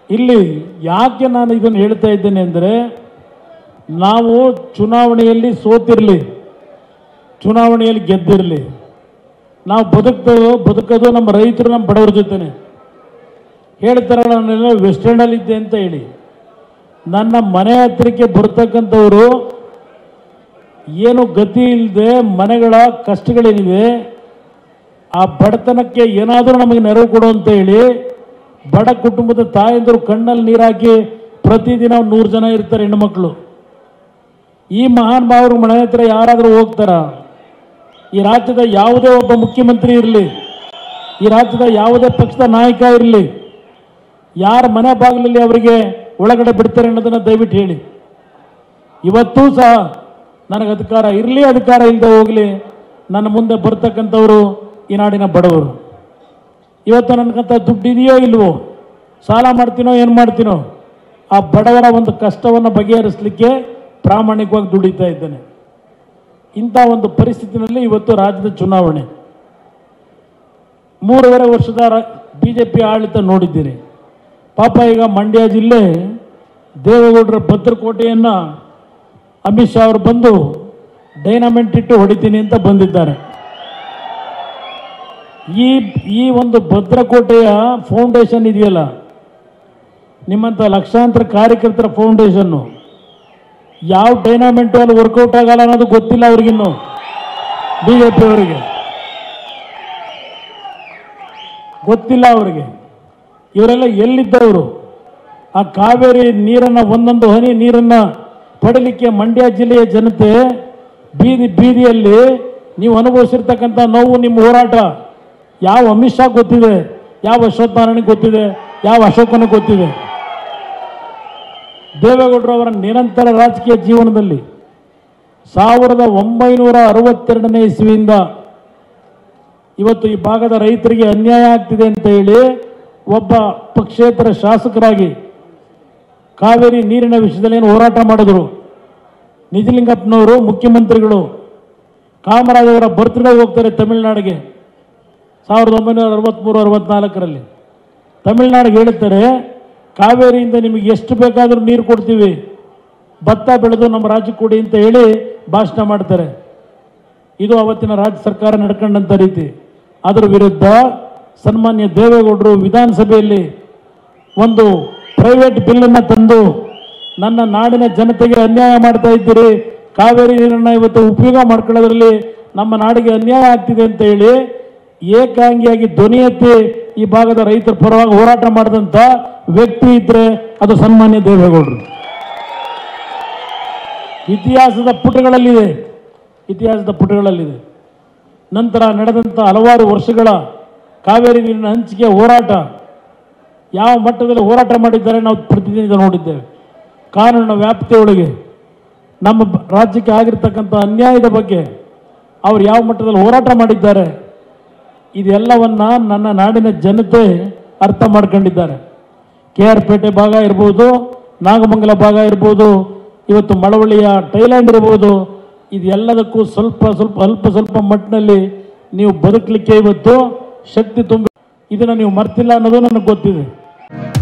ಇಲ್ಲಿ ಯಾಕೆ ನಾನು ಇದನ್ನು ಹೇಳ್ತಾ ಇದ್ದೇನೆ ಅಂದರೆ ನಾವು ಚುನಾವಣೆಯಲ್ಲಿ ಸೋತಿರಲಿ ಚುನಾವಣೆಯಲ್ಲಿ ಗೆದ್ದಿರಲಿ ನಾವು ಬದುಕ್ತೇವೆ ಬದುಕೋದು ನಮ್ಮ ರೈತರು ನಮ್ಮ ಬಡವರ ಜೊತೆನೆ ಹೇಳ್ತಾರಲ್ಲ ನಾನೆಲ್ಲ ವೆಸ್ಟ್ ಎಂಡಲ್ಲಿದ್ದೆ ಅಂತ ಹೇಳಿ ನನ್ನ ಮನೆ ಹತ್ತಿರಕ್ಕೆ ಬರ್ತಕ್ಕಂಥವರು ಏನು ಗತಿ ಇಲ್ಲದೆ ಮನೆಗಳ ಕಷ್ಟಗಳೇನಿವೆ ಆ ಬಡತನಕ್ಕೆ ಏನಾದರೂ ನಮಗೆ ನೆರವು ಕೊಡು ಅಂತ ಹೇಳಿ ಬಡ ಕುಟುಂಬದ ತಾಯಂದರು ಕಣ್ಣಲ್ಲಿ ನೀರು ಹಾಕಿ ಪ್ರತಿದಿನ ಒಂದು ನೂರು ಜನ ಇರ್ತಾರೆ ಹೆಣ್ಣುಮಕ್ಕಳು ಈ ಮಹಾನ್ ಭಾವರು ಮನೆ ಹತ್ರ ಯಾರಾದರೂ ಹೋಗ್ತಾರ ಈ ರಾಜ್ಯದ ಯಾವುದೇ ಒಬ್ಬ ಮುಖ್ಯಮಂತ್ರಿ ಇರಲಿ ಈ ರಾಜ್ಯದ ಯಾವುದೇ ಪಕ್ಷದ ನಾಯಕ ಇರಲಿ ಯಾರ ಮನೆ ಬಾಗಿಲಲ್ಲಿ ಅವರಿಗೆ ಒಳಗಡೆ ಬಿಡ್ತಾರೆ ಅನ್ನೋದನ್ನು ದಯವಿಟ್ಟು ಹೇಳಿ ಇವತ್ತೂ ಸಹ ನನಗೆ ಅಧಿಕಾರ ಇರಲಿ ಅಧಿಕಾರ ಇಲ್ಲದೆ ಹೋಗಲಿ ನನ್ನ ಮುಂದೆ ಬರ್ತಕ್ಕಂಥವರು ಈ ನಾಡಿನ ಬಡವರು ಇವತ್ತು ನನಗಂತ ದುಡ್ಡು ಇದೆಯೋ ಇಲ್ವೋ ಸಾಲ ಮಾಡ್ತೀನೋ ಏನು ಮಾಡ್ತೀನೋ ಆ ಬಡವರ ಒಂದು ಕಷ್ಟವನ್ನು ಬಗೆಹರಿಸಲಿಕ್ಕೆ ಪ್ರಾಮಾಣಿಕವಾಗಿ ದುಡಿತಾ ಇದ್ದೇನೆ ಇಂಥ ಒಂದು ಪರಿಸ್ಥಿತಿನಲ್ಲಿ ಇವತ್ತು ರಾಜ್ಯದ ಚುನಾವಣೆ ಮೂರುವರೆ ವರ್ಷದ ಬಿ ಜೆ ಪಿ ಆಡಳಿತ ನೋಡಿದ್ದೀರಿ ಪಾಪ ಈಗ ಮಂಡ್ಯ ಜಿಲ್ಲೆ ದೇವೇಗೌಡರ ಭದ್ರಕೋಟೆಯನ್ನು ಅಮಿತ್ ಶಾ ಅವರು ಬಂದು ಡೈನಮೆಂಟ್ ಇಟ್ಟು ಹೊಡಿತೀನಿ ಅಂತ ಬಂದಿದ್ದಾರೆ ಈ ಈ ಒಂದು ಭದ್ರಕೋಟೆಯ ಫೌಂಡೇಶನ್ ಇದೆಯಲ್ಲ ನಿಮ್ಮಂಥ ಲಕ್ಷಾಂತರ ಕಾರ್ಯಕರ್ತರ ಫೌಂಡೇಶನ್ನು ಯಾವ ಡೈನಾಮೆಂಟು ಅಲ್ಲಿ ವರ್ಕೌಟ್ ಆಗಲ್ಲ ಅನ್ನೋದು ಗೊತ್ತಿಲ್ಲ ಅವ್ರಿಗಿನ್ನು ಬಿ ಜೆ ಪಿ ಅವರಿಗೆ ಗೊತ್ತಿಲ್ಲ ಅವರಿಗೆ ಇವರೆಲ್ಲ ಎಲ್ಲಿದ್ದವರು ಆ ಕಾವೇರಿ ನೀರನ್ನು ಒಂದೊಂದು ಹನಿ ನೀರನ್ನು ಪಡಲಿಕ್ಕೆ ಮಂಡ್ಯ ಜಿಲ್ಲೆಯ ಜನತೆ ಬೀದಿ ಬೀದಿಯಲ್ಲಿ ನೀವು ಅನುಭವಿಸಿರ್ತಕ್ಕಂಥ ನೋವು ನಿಮ್ಮ ಹೋರಾಟ ಯಾವ ಅಮಿತ್ ಶಾ ಗೊತ್ತಿದೆ ಯಾವ ಅಶ್ವಥ್ ನಾರಾಯಣ್ ಗೊತ್ತಿದೆ ಯಾವ ಅಶೋಕನಿಗೆ ಗೊತ್ತಿದೆ ದೇವೇಗೌಡರು ಅವರ ನಿರಂತರ ರಾಜಕೀಯ ಜೀವನದಲ್ಲಿ ಸಾವಿರದ ಒಂಬೈನೂರ ಅರವತ್ತೆರಡನೇ ಇಸ್ವಿಯಿಂದ ಇವತ್ತು ಈ ಭಾಗದ ರೈತರಿಗೆ ಅನ್ಯಾಯ ಆಗ್ತಿದೆ ಅಂತ ಹೇಳಿ ಒಬ್ಬ ಪಕ್ಷೇತರ ಶಾಸಕರಾಗಿ ಕಾವೇರಿ ನೀರಿನ ವಿಷಯದಲ್ಲಿ ಏನು ಹೋರಾಟ ಮಾಡಿದ್ರು ನಿಜಲಿಂಗಪ್ಪನವರು ಮುಖ್ಯಮಂತ್ರಿಗಳು ಕಾಮರಾಜ್ ಅವರ ಬರ್ತ್ಡೇ ಹೋಗ್ತಾರೆ ತಮಿಳುನಾಡಿಗೆ ಸಾವಿರದ ಒಂಬೈನೂರ ಅರವತ್ತ್ಮೂರು ಅರವತ್ನಾಲ್ಕರಲ್ಲಿ ತಮಿಳುನಾಡಿಗೆ ಹೇಳುತ್ತಾರೆ ಕಾವೇರಿಯಿಂದ ನಿಮಗೆ ಎಷ್ಟು ಬೇಕಾದರೂ ನೀರು ಕೊಡ್ತೀವಿ ಭತ್ತ ಬೆಳೆದು ನಮ್ಮ ರಾಜ್ಯಕ್ಕೆ ಕೊಡಿ ಅಂತ ಹೇಳಿ ಭಾಷಣ ಮಾಡ್ತಾರೆ ಇದು ಅವತ್ತಿನ ರಾಜ್ಯ ಸರ್ಕಾರ ನಡ್ಕೊಂಡಂಥ ರೀತಿ ಅದರ ವಿರುದ್ಧ ಸನ್ಮಾನ್ಯ ದೇವೇಗೌಡರು ವಿಧಾನಸಭೆಯಲ್ಲಿ ಒಂದು ಪ್ರೈವೇಟ್ ಬಿಲ್ಲನ್ನು ತಂದು ನನ್ನ ನಾಡಿನ ಜನತೆಗೆ ಅನ್ಯಾಯ ಮಾಡ್ತಾ ಇದ್ದೀರಿ ಕಾವೇರಿ ನೀರನ್ನು ಇವತ್ತು ಉಪಯೋಗ ಮಾಡ್ಕೊಳ್ಳೋದ್ರಲ್ಲಿ ನಮ್ಮ ನಾಡಿಗೆ ಅನ್ಯಾಯ ಆಗ್ತಿದೆ ಅಂತ ಹೇಳಿ ಏಕಾಂಗಿಯಾಗಿ ಧ್ವನಿ ಎತ್ತಿ ಈ ಭಾಗದ ರೈತರ ಪರವಾಗಿ ಹೋರಾಟ ಮಾಡಿದಂಥ ವ್ಯಕ್ತಿ ಇದ್ರೆ ಅದು ಸನ್ಮಾನ್ಯ ದೇವೇಗೌಡರು ಇತಿಹಾಸದ ಪುಟಗಳಲ್ಲಿದೆ ಇತಿಹಾಸದ ಪುಟಗಳಲ್ಲಿದೆ ನಂತರ ನಡೆದಂಥ ಹಲವಾರು ವರ್ಷಗಳ ಕಾವೇರಿ ನೀರಿನ ಹಂಚಿಕೆ ಹೋರಾಟ ಯಾವ ಮಟ್ಟದಲ್ಲಿ ಹೋರಾಟ ಮಾಡಿದ್ದಾರೆ ನಾವು ಪ್ರತಿನಿತ್ಯ ನೋಡಿದ್ದೇವೆ ಕಾನೂನಿನ ವ್ಯಾಪ್ತಿಯೊಳಗೆ ನಮ್ಮ ಬ- ರಾಜ್ಯಕ್ಕೆ ಆಗಿರ್ತಕ್ಕಂಥ ಅನ್ಯಾಯದ ಬಗ್ಗೆ ಅವರು ಯಾವ ಮಟ್ಟದಲ್ಲಿ ಹೋರಾಟ ಮಾಡಿದ್ದಾರೆ ಇದೆಲ್ಲವನ್ನ ನನ್ನ ನಾಡಿನ ಜನತೆ ಅರ್ಥ ಮಾಡ್ಕೊಂಡಿದ್ದಾರೆ ಕೆ ಆರ್ ಪೇಟೆ ಭಾಗ ಇರ್ಬೋದು ನಾಗಮಂಗಲ ಭಾಗ ಇರ್ಬೋದು ಇವತ್ತು ಮಳವಳ್ಳಿಯ ಟೈಲ್ಯಾಂಡ್ ಇರ್ಬೋದು ಇದೆಲ್ಲದಕ್ಕೂ ಸ್ವಲ್ಪ ಸ್ವಲ್ಪ ಅಲ್ಪ ಸ್ವಲ್ಪ ಮಟ್ಟಿನಲ್ಲಿ ನೀವು ಬದುಕಲಿಕ್ಕೆ ಇವತ್ತು ಶಕ್ತಿ ತುಂಬ ಇದನ್ನು ನೀವು ಮರ್ತಿಲ್ಲ ಅನ್ನೋದು ನನಗೆ ಗೊತ್ತಿದೆ